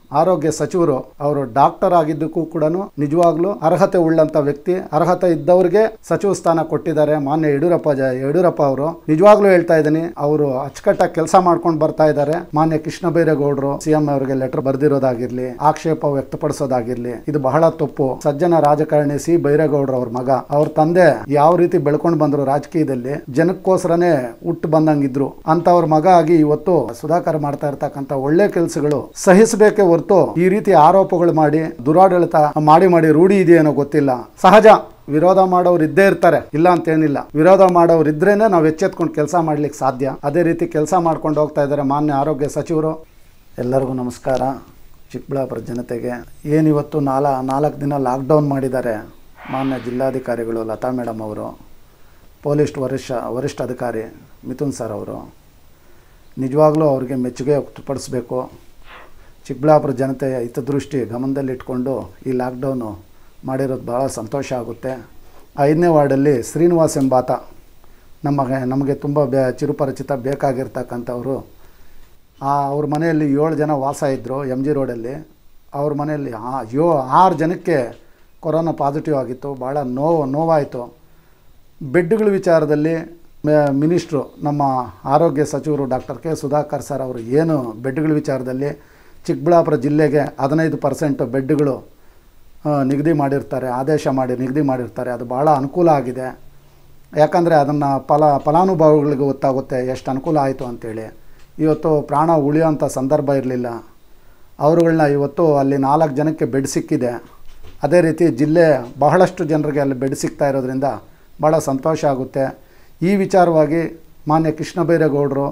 ಆರೋಗ್ಯ ಸಚಿವರು ಅವರು ಡಾಕ್ಟರ್ ಆಗಿದ್ದಕ್ಕೂ ಕೂಡ ನಿಜವಾಗ್ಲೂ ಅರ್ಹತೆ ಉಳ್ಳಂತ ವ್ಯಕ್ತಿ ಅರ್ಹತೆ ಇದ್ದವ್ರಿಗೆ ಸಚಿವ ಸ್ಥಾನ ಕೊಟ್ಟಿದ್ದಾರೆ ಮಾನ್ಯ ಯಡಿಯೂರಪ್ಪ ಜ ಯಡಿಯೂರಪ್ಪ ಅವರು ನಿಜವಾಗ್ಲೂ ಹೇಳ್ತಾ ಇದ್ದೀನಿ ಅವರು ಅಚ್ಚುಕಟ್ಟಾಗಿ ಕೆಲಸ ಮಾಡ್ಕೊಂಡು ಬರ್ತಾ ಇದ್ದಾರೆ ಮಾನ್ಯ ಕೃಷ್ಣ ಬೈರೇಗೌಡರು ಸಿಎಂ ಅವರಿಗೆ ಲೆಟರ್ ಬರೆದಿರೋದಾಗಿರ್ಲಿ ಆಕ್ಷೇಪ ವ್ಯಕ್ತಪಡಿಸೋದಾಗಿರ್ಲಿ ಇದು ಬಹಳ ತಪ್ಪು ಸಜ್ಜನ ರಾಜಕಾರಣಿ ಸಿ ಬೈರೇಗೌಡರು ಅವ್ರ ಮಗ ಅವ್ರ ತಂದೆ ಯಾವ ರೀತಿ ಬೆಳ್ಕೊಂಡು ಬಂದ್ರು ರಾಜಕೀಯದಲ್ಲಿ ಜನಕ್ಕೋಸ್ಕರನೇ ಹುಟ್ಟು ಬಂದಂಗಿದ್ರು ಅಂತವ್ರ ಮಗ ಆಗಿ ಇವತ್ತು ಸುಧಾಕರ್ ಮಾಡ್ತಾ ಇರ್ತಕ್ಕಂಥ ಒಳ್ಳೆ ಕೆಲಸಗಳು ಸಹಿಸಬೇಕೇ ಹೊರತು ಈ ರೀತಿ ಆರೋಪಗಳು ಮಾಡಿ ದುರಾಡಳಿತ ಮಾಡಿ ಮಾಡಿ ರೂಢಿ ಇದೆಯೇನೋ ಗೊತ್ತಿಲ್ಲ ಸಹಜ ವಿರೋಧ ಮಾಡೋರು ಇದ್ದೇ ಇರ್ತಾರೆ ಇಲ್ಲ ಅಂತೇನಿಲ್ಲ ವಿರೋಧ ಮಾಡೋರು ಇದ್ರೇನೆ ನಾವು ಎಚ್ಚೆತ್ಕೊಂಡು ಕೆಲಸ ಮಾಡ್ಲಿಕ್ಕೆ ಸಾಧ್ಯ ಅದೇ ರೀತಿ ಕೆಲಸ ಮಾಡ್ಕೊಂಡು ಹೋಗ್ತಾ ಇದ್ದಾರೆ ಮಾನ್ಯ ಆರೋಗ್ಯ ಸಚಿವರು ಎಲ್ಲರಿಗೂ ನಮಸ್ಕಾರ ಚಿಕ್ಕಬಳ್ಳಾಪುರ ಜನತೆಗೆ ಏನಿವತ್ತು ನಾಲ ನಾಲ್ಕು ದಿನ ಲಾಕ್ಡೌನ್ ಮಾಡಿದ್ದಾರೆ ಮಾನ್ಯ ಜಿಲ್ಲಾಧಿಕಾರಿಗಳು ಲತಾ ಮೇಡಮ್ ಅವರು ಪೊಲೀಸ್ ವರಿಷ್ಠ ವರಿಷ್ಠ ಅಧಿಕಾರಿ ಮಿಥುನ್ ಸರ್ ಅವರು ನಿಜವಾಗ್ಲೂ ಅವ್ರಿಗೆ ಮೆಚ್ಚುಗೆ ವ್ಯಕ್ತಪಡಿಸ್ಬೇಕು ಚಿಕ್ಕಬಳ್ಳಾಪುರ ಜನತೆಯ ಹಿತದೃಷ್ಟಿ ಗಮನದಲ್ಲಿಟ್ಕೊಂಡು ಈ ಲಾಕ್ಡೌನು ಮಾಡಿರೋದು ಭಾಳ ಸಂತೋಷ ಆಗುತ್ತೆ ಐದನೇ ವಾರ್ಡಲ್ಲಿ ಶ್ರೀನಿವಾಸ್ ಎಂಬಾತ ನಮಗೆ ನಮಗೆ ತುಂಬ ಬೇ ಚಿರುಪರಿಚಿತ ಬೇಕಾಗಿರ್ತಕ್ಕಂಥವ್ರು ಆ ಅವ್ರ ಮನೆಯಲ್ಲಿ ಏಳು ಜನ ವಾಸ ಇದ್ದರು ಎಮ್ ಜಿ ರೋಡಲ್ಲಿ ಅವ್ರ ಮನೆಯಲ್ಲಿ ಆ ಯೋ ಆರು ಜನಕ್ಕೆ ಕೊರೋನಾ ಪಾಸಿಟಿವ್ ಆಗಿತ್ತು ಭಾಳ ನೋವು ನೋವಾಯಿತು ಬೆಡ್ಗಳ ವಿಚಾರದಲ್ಲಿ ಮೆ- ಮಿನಿಸ್ಟ್ರು ನಮ್ಮ ಆರೋಗ್ಯ ಸಚಿವರು ಡಾಕ್ಟರ್ ಕೆ ಸುಧಾಕರ್ ಸರ್ ಅವರು ಏನು ಬೆಡ್ಗಳ ವಿಚಾರದಲ್ಲಿ ಚಿಕ್ಕಬಳ್ಳಾಪುರ ಜಿಲ್ಲೆಗೆ ಹದಿನೈದು ಪರ್ಸೆಂಟ್ ಬೆಡ್ಗಳು ಆ, ನಿಗದಿ ಮಾಡಿರ್ತಾರೆ ಆದೇಶ ಮಾಡಿ ನಿಗದಿ ಮಾಡಿರ್ತಾರೆ ಅದು ಭಾಳ ಅನುಕೂಲ ಆಗಿದೆ ಯಾಕಂದರೆ ಅದನ್ನು ಫಲ ಫಲಾನುಭವಿಗಳಿಗೆ ಗೊತ್ತಾಗುತ್ತೆ ಎಷ್ಟು ಅನುಕೂಲ ಆಯಿತು ಅಂತೇಳಿ ಇವತ್ತು ಪ್ರಾಣ ಉಳಿಯೋಂಥ ಸಂದರ್ಭ ಇರಲಿಲ್ಲ ಅವರುಗಳನ್ನ ಇವತ್ತು ಅಲ್ಲಿ ನಾಲ್ಕು ಜನಕ್ಕೆ ಬೆಡ್ ಸಿಕ್ಕಿದೆ ಅದೇ ರೀತಿ ಜಿಲ್ಲೆ ಬಹಳಷ್ಟು ಜನರಿಗೆ ಅಲ್ಲಿ ಬೆಡ್ ಸಿಗ್ತಾ ಇರೋದ್ರಿಂದ ಭಾಳ ಸಂತೋಷ ಆಗುತ್ತೆ ಈ ವಿಚಾರವಾಗಿ ಮಾನ್ಯ ಕೃಷ್ಣ ಬೈರೇಗೌಡರು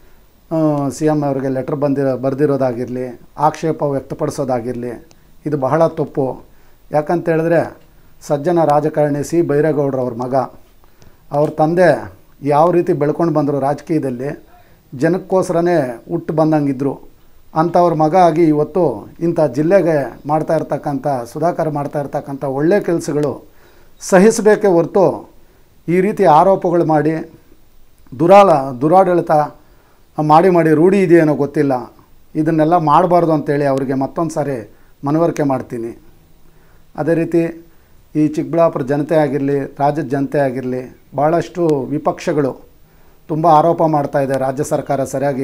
ಸಿ ಎಮ್ ಅವರಿಗೆ ಲೆಟ್ರ್ ಬಂದಿರೋ ಬರೆದಿರೋದಾಗಿರಲಿ ಆಕ್ಷೇಪ ವ್ಯಕ್ತಪಡಿಸೋದಾಗಿರಲಿ ಇದು ಬಹಳ ತಪ್ಪು ಯಾಕಂತ ಹೇಳಿದ್ರೆ ಸಜ್ಜನ ರಾಜಕಾರಣಿ ಸಿ ಬೈರೇಗೌಡರು ಅವ್ರ ಮಗ ಅವ್ರ ತಂದೆ ಯಾವ ರೀತಿ ಬೆಳ್ಕೊಂಡು ಬಂದರು ರಾಜಕೀಯದಲ್ಲಿ ಜನಕ್ಕೋಸ್ಕರನೇ ಹುಟ್ಟು ಬಂದಂಗಿದ್ರು ಅಂಥವ್ರ ಮಗ ಆಗಿ ಇವತ್ತು ಇಂಥ ಜಿಲ್ಲೆಗೆ ಮಾಡ್ತಾ ಇರ್ತಕ್ಕಂಥ ಸುಧಾಕರ್ ಮಾಡ್ತಾ ಇರ್ತಕ್ಕಂಥ ಒಳ್ಳೆ ಕೆಲಸಗಳು ಸಹಿಸಬೇಕೇ ಹೊರತು ಈ ರೀತಿ ಆರೋಪಗಳು ಮಾಡಿ ದುರಾಳ ದುರಾಡಳಿತ ಮಾಡಿ ಮಾಡಿ ರೂಢಿ ಇದೆಯೇನೋ ಗೊತ್ತಿಲ್ಲ ಇದನ್ನೆಲ್ಲ ಮಾಡಬಾರ್ದು ಅಂತೇಳಿ ಅವರಿಗೆ ಮತ್ತೊಂದು ಸಾರಿ ಮನವರಿಕೆ ಮಾಡ್ತೀನಿ ಅದೇ ರೀತಿ ಈ ಚಿಕ್ಕಬಳ್ಳಾಪುರ ಜನತೆ ಆಗಿರಲಿ ರಾಜ್ಯದ ಜನತೆ ಆಗಿರಲಿ ಭಾಳಷ್ಟು ವಿಪಕ್ಷಗಳು ತುಂಬ ಆರೋಪ ಮಾಡ್ತಾ ಇದೆ ರಾಜ್ಯ ಸರ್ಕಾರ ಸರಿಯಾಗಿ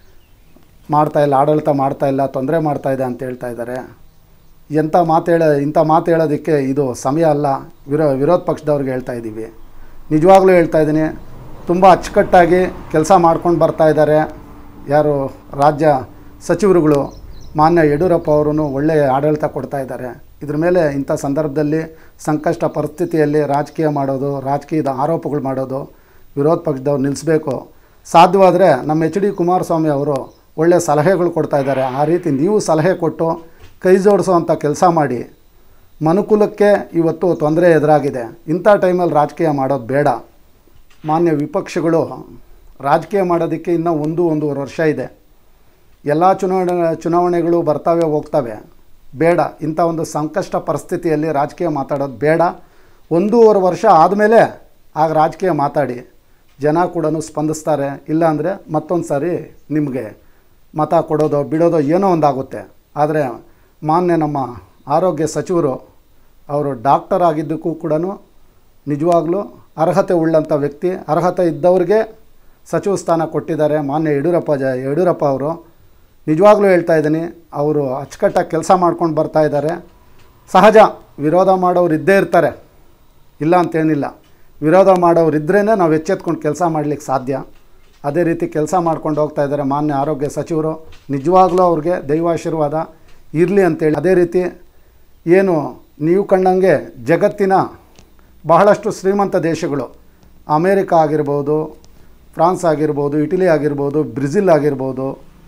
ಮಾಡ್ತಾ ಇಲ್ಲ ಆಡಳಿತ ಮಾಡ್ತಾ ಇಲ್ಲ ತೊಂದರೆ ಮಾಡ್ತಾ ಇದೆ ಅಂತ ಹೇಳ್ತಾ ಇದ್ದಾರೆ ಎಂಥ ಮಾತು ಹೇಳ ಇಂಥ ಮಾತು ಹೇಳೋದಕ್ಕೆ ಇದು ಸಮಯ ಅಲ್ಲ ವಿರೋ ವಿರೋಧ ಪಕ್ಷದವ್ರಿಗೆ ಹೇಳ್ತಾ ಇದ್ದೀವಿ ನಿಜವಾಗ್ಲೂ ಹೇಳ್ತಾ ಇದ್ದೀನಿ ತುಂಬ ಅಚ್ಚುಕಟ್ಟಾಗಿ ಕೆಲಸ ಮಾಡ್ಕೊಂಡು ಬರ್ತಾ ಇದ್ದಾರೆ ಯಾರು ರಾಜ್ಯ ಸಚಿವರುಗಳು ಮಾನ್ಯ ಯಡಿಯೂರಪ್ಪ ಅವರು ಒಳ್ಳೆಯ ಆಡಳಿತ ಕೊಡ್ತಾ ಇದ್ದಾರೆ ಇದ್ರ ಮೇಲೆ ಇಂಥ ಸಂದರ್ಭದಲ್ಲಿ ಸಂಕಷ್ಟ ಪರಿಸ್ಥಿತಿಯಲ್ಲಿ ರಾಜಕೀಯ ಮಾಡೋದು ರಾಜಕೀಯದ ಆರೋಪಗಳು ಮಾಡೋದು ವಿರೋಧ ಪಕ್ಷದವ್ರು ನಿಲ್ಲಿಸಬೇಕು ಸಾಧ್ಯವಾದರೆ ನಮ್ಮ ಎಚ್ ಡಿ ಕುಮಾರಸ್ವಾಮಿ ಅವರು ಒಳ್ಳೆಯ ಸಲಹೆಗಳು ಕೊಡ್ತಾ ಇದ್ದಾರೆ ಆ ರೀತಿ ನೀವು ಸಲಹೆ ಕೊಟ್ಟು ಕೈ ಜೋಡಿಸೋವಂಥ ಕೆಲಸ ಮಾಡಿ ಮನುಕುಲಕ್ಕೆ ಇವತ್ತು ತೊಂದರೆ ಎದುರಾಗಿದೆ ಇಂಥ ಟೈಮಲ್ಲಿ ರಾಜಕೀಯ ಮಾಡೋದು ಬೇಡ ಮಾನ್ಯ ವಿಪಕ್ಷಗಳು ರಾಜಕೀಯ ಮಾಡೋದಕ್ಕೆ ಇನ್ನೂ ಒಂದು ಒಂದೂವರೆ ವರ್ಷ ಇದೆ ಎಲ್ಲ ಚುನಾವಣೆ ಚುನಾವಣೆಗಳು ಬರ್ತವೆ ಹೋಗ್ತವೆ ಬೇಡ ಇಂಥ ಒಂದು ಸಂಕಷ್ಟ ಪರಿಸ್ಥಿತಿಯಲ್ಲಿ ರಾಜಕೀಯ ಮಾತಾಡೋದು ಬೇಡ ಒಂದೂವರೆ ವರ್ಷ ಆದಮೇಲೆ ಆಗ ರಾಜಕೀಯ ಮಾತಾಡಿ ಜನ ಕೂಡ ಸ್ಪಂದಿಸ್ತಾರೆ ಇಲ್ಲಾಂದರೆ ಮತ್ತೊಂದು ಸಾರಿ ನಿಮಗೆ ಮತ ಕೊಡೋದೋ ಬಿಡೋದೋ ಏನೋ ಒಂದಾಗುತ್ತೆ ಆದರೆ ಮಾನ್ಯ ನಮ್ಮ ಆರೋಗ್ಯ ಸಚಿವರು ಅವರು ಡಾಕ್ಟರ್ ಆಗಿದ್ದಕ್ಕೂ ಕೂಡ ನಿಜವಾಗ್ಲೂ ಅರ್ಹತೆ ಉಳ್ಳಂಥ ವ್ಯಕ್ತಿ ಅರ್ಹತೆ ಇದ್ದವ್ರಿಗೆ ಸಚಿವ ಸ್ಥಾನ ಕೊಟ್ಟಿದ್ದಾರೆ ಮಾನ್ಯ ಯಡಿಯೂರಪ್ಪ ಜ ಯಡಿಯೂರಪ್ಪ ಅವರು ನಿಜವಾಗ್ಲೂ ಹೇಳ್ತಾ ಇದ್ದೀನಿ ಅವರು ಅಚ್ಚುಕಟ್ಟಾಗಿ ಕೆಲಸ ಮಾಡ್ಕೊಂಡು ಬರ್ತಾ ಇದ್ದಾರೆ ಸಹಜ ವಿರೋಧ ಮಾಡೋರು ಇದ್ದೇ ಇರ್ತಾರೆ ಇಲ್ಲ ಅಂತೇನಿಲ್ಲ ವಿರೋಧ ಮಾಡೋರು ಇದ್ರೇ ನಾವು ಎಚ್ಚೆತ್ಕೊಂಡು ಕೆಲಸ ಮಾಡಲಿಕ್ಕೆ ಸಾಧ್ಯ ಅದೇ ರೀತಿ ಕೆಲಸ ಮಾಡ್ಕೊಂಡು ಹೋಗ್ತಾ ಇದ್ದಾರೆ ಮಾನ್ಯ ಆರೋಗ್ಯ ಸಚಿವರು ನಿಜವಾಗ್ಲೂ ಅವ್ರಿಗೆ ದೈವಾಶೀರ್ವಾದ ಇರಲಿ ಅಂತೇಳಿ ಅದೇ ರೀತಿ ಏನು ನೀವು ಕಂಡಂಗೆ ಜಗತ್ತಿನ ಬಹಳಷ್ಟು ಶ್ರೀಮಂತ ದೇಶಗಳು ಅಮೇರಿಕಾ ಆಗಿರ್ಬೋದು ಫ್ರಾನ್ಸ್ ಆಗಿರ್ಬೋದು ಇಟಲಿ ಆಗಿರ್ಬೋದು ಬ್ರೆಜಿಲ್ ಆಗಿರ್ಬೋದು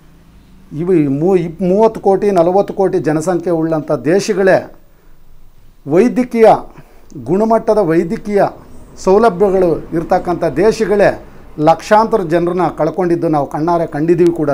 ಇವು ಈ ಮೂ ಇಪ್ ಮೂವತ್ತು ಕೋಟಿ ನಲವತ್ತು ಕೋಟಿ ಜನಸಂಖ್ಯೆ ಉಳ್ಳಂಥ ದೇಶಗಳೇ ವೈದ್ಯಕೀಯ ಗುಣಮಟ್ಟದ ವೈದ್ಯಕೀಯ ಸೌಲಭ್ಯಗಳು ಇರ್ತಕ್ಕಂಥ ದೇಶಗಳೇ ಲಕ್ಷಾಂತರ ಜನರನ್ನ ಕಳ್ಕೊಂಡಿದ್ದು ನಾವು ಕಣ್ಣಾರೆ ಕಂಡಿದ್ದೀವಿ ಕೂಡ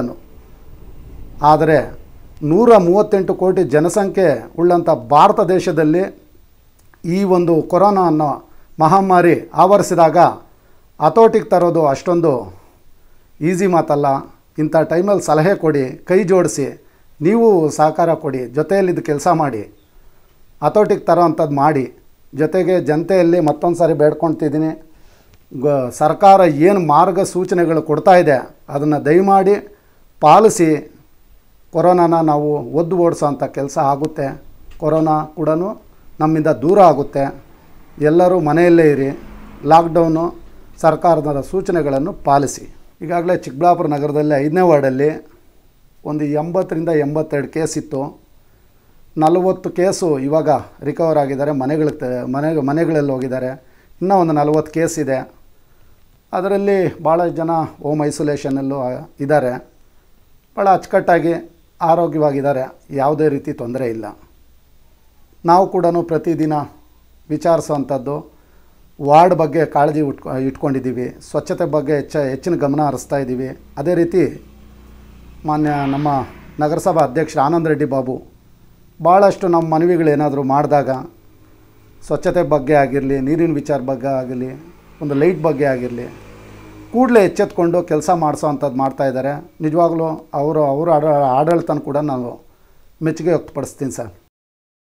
ಆದರೆ ನೂರ ಮೂವತ್ತೆಂಟು ಕೋಟಿ ಜನಸಂಖ್ಯೆ ಉಳ್ಳಂಥ ಭಾರತ ದೇಶದಲ್ಲಿ ಈ ಒಂದು ಕೊರೋನಾ ಅನ್ನೋ ಮಹಾಮಾರಿ ಆವರಿಸಿದಾಗ ಹತೋಟಿಗೆ ತರೋದು ಅಷ್ಟೊಂದು ಈಸಿ ಮಾತಲ್ಲ ಇಂಥ ಟೈಮಲ್ಲಿ ಸಲಹೆ ಕೊಡಿ ಕೈ ಜೋಡಿಸಿ ನೀವು ಸಹಕಾರ ಕೊಡಿ ಜೊತೆಯಲ್ಲಿದ್ದು ಕೆಲಸ ಮಾಡಿ ಹತೋಟಿಗೆ ತರೋ ಅಂಥದ್ದು ಮಾಡಿ ಜೊತೆಗೆ ಜನತೆಯಲ್ಲಿ ಮತ್ತೊಂದು ಸಾರಿ ಬೇಡ್ಕೊಳ್ತಿದ್ದೀನಿ ಗ ಸರ್ಕಾರ ಏನು ಮಾರ್ಗಸೂಚನೆಗಳು ಕೊಡ್ತಾ ಇದೆ ಅದನ್ನು ದಯಮಾಡಿ ಪಾಲಿಸಿ ಕೊರೋನಾನ ನಾವು ಒದ್ದು ಓಡಿಸೋ ಅಂಥ ಕೆಲಸ ಆಗುತ್ತೆ ಕೊರೋನಾ ಕೂಡ ನಮ್ಮಿಂದ ದೂರ ಆಗುತ್ತೆ ಎಲ್ಲರೂ ಮನೆಯಲ್ಲೇ ಇರಿ ಲಾಕ್ಡೌನು ಸರ್ಕಾರದ ಸೂಚನೆಗಳನ್ನು ಪಾಲಿಸಿ ಈಗಾಗಲೇ ಚಿಕ್ಕಬಳ್ಳಾಪುರ ನಗರದಲ್ಲಿ ಐದನೇ ವಾರ್ಡಲ್ಲಿ ಒಂದು ಎಂಬತ್ತರಿಂದ ಎಂಬತ್ತೆರಡು ಕೇಸ್ ಇತ್ತು ನಲವತ್ತು ಕೇಸು ಇವಾಗ ರಿಕವರ್ ಆಗಿದ್ದಾರೆ ಮನೆಗಳಿಗೆ ತ- ಮನೆ ಮನೆಗಳಲ್ಲಿ ಹೋಗಿದ್ದಾರೆ ಇನ್ನೂ ಒಂದು ನಲವತ್ತು ಕೇಸ್ ಇದೆ ಅದರಲ್ಲಿ ಭಾಳ ಜನ ಹೋಮ್ ಐಸೋಲೇಷನಲ್ಲೂ ಆ- ಇದ್ದಾರೆ ಭಾಳ ಅಚ್ಚುಕಟ್ಟಾಗಿ ಆರೋಗ್ಯವಾಗಿದ್ದಾರೆ ಯಾವುದೇ ರೀತಿ ತೊಂದರೆ ಇಲ್ಲ ನಾವು ಕೂಡ ಪ್ರತಿದಿನ ವಿಚಾರಿಸೋವಂಥದ್ದು ವಾರ್ಡ್ ಬಗ್ಗೆ ಕಾಳಜಿ ಉಟ್ಕೊ ಇಟ್ಕೊಂಡಿದ್ದೀವಿ ಸ್ವಚ್ಛತೆ ಬಗ್ಗೆ ಹೆಚ್ಚ ಹೆಚ್ಚಿನ ಗಮನ ಹರಿಸ್ತಾ ಇದ್ದೀವಿ ಅದೇ ರೀತಿ ಮಾನ್ಯ ನಮ್ಮ ನಗರಸಭಾ ಅಧ್ಯಕ್ಷರು ಆನಂದ್ ರೆಡ್ಡಿ ಬಾಬು ಭಾಳಷ್ಟು ನಮ್ಮ ಮನವಿಗಳೇನಾದರೂ ಮಾಡಿದಾಗ ಸ್ವಚ್ಛತೆ ಬಗ್ಗೆ ಆಗಿರಲಿ ನೀರಿನ ವಿಚಾರ ಬಗ್ಗೆ ಆಗಿರಲಿ ಒಂದು ಲೈಟ್ ಬಗ್ಗೆ ಆಗಿರಲಿ ಕೂಡಲೇ ಎಚ್ಚೆತ್ಕೊಂಡು ಕೆಲಸ ಮಾಡಿಸೋ ಅಂಥದ್ದು ಮಾಡ್ತಾಯಿದ್ದಾರೆ ನಿಜವಾಗ್ಲೂ ಅವರು ಅವರ ಆಡ ಆಡಳಿತನ ಕೂಡ ನಾನು ಮೆಚ್ಚುಗೆ ವ್ಯಕ್ತಪಡಿಸ್ತೀನಿ ಸರ್